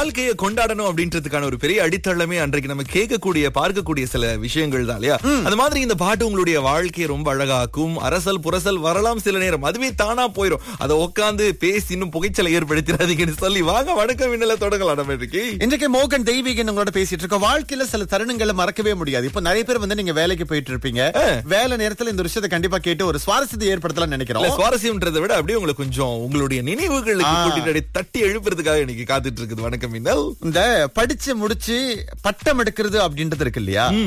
வாழ்க்கையை கொண்டாடணும் அப்படின்றதுக்கான ஒரு பெரிய அடித்தளமே அன்றைக்கு நம்ம கேட்கக்கூடிய பார்க்கக்கூடிய சில விஷயங்கள் தான் இல்லையா அது மாதிரி இந்த பாட்டு உங்களுடைய வாழ்க்கையை ரொம்ப அழகாக்கும் அரசல் புரசல் வரலாம் சில நேரம் அதுவே தானா போயிடும் அதை உட்காந்து பேசி இன்னும் புகைச்சலை ஏற்படுத்திடாதீங்கன்னு சொல்லி வாங்க வணக்கம் விண்ணல தொடங்கலாம் நம்ம இன்னைக்கு இன்றைக்கு மோகன் தெய்வீகன் உங்களோட பேசிட்டு இருக்கோம் வாழ்க்கையில சில தருணங்களை மறக்கவே முடியாது இப்ப நிறைய பேர் வந்து நீங்க வேலைக்கு போயிட்டு இருப்பீங்க வேலை நேரத்துல இந்த விஷயத்தை கண்டிப்பா கேட்டு ஒரு சுவாரஸ்யத்தை ஏற்படுத்தலாம் இல்ல, நினைக்கிறோம் சுவாரஸ்யம்ன்றதை விட அப்படியே உங்களை கொஞ்சம் உங்களுடைய நினைவுகளுக்கு ஆ. கூட்டிட்டு அப்படியே தட்டி எழுப்புறதுக்காக இன்னைக்கு காத்துட்டு இருக்குது வணக்கம் மின்னல் இந்த படிச்சு முடிச்சு பட்டம் எடுக்கிறது அப்படின்றது இருக்கு இல்லையா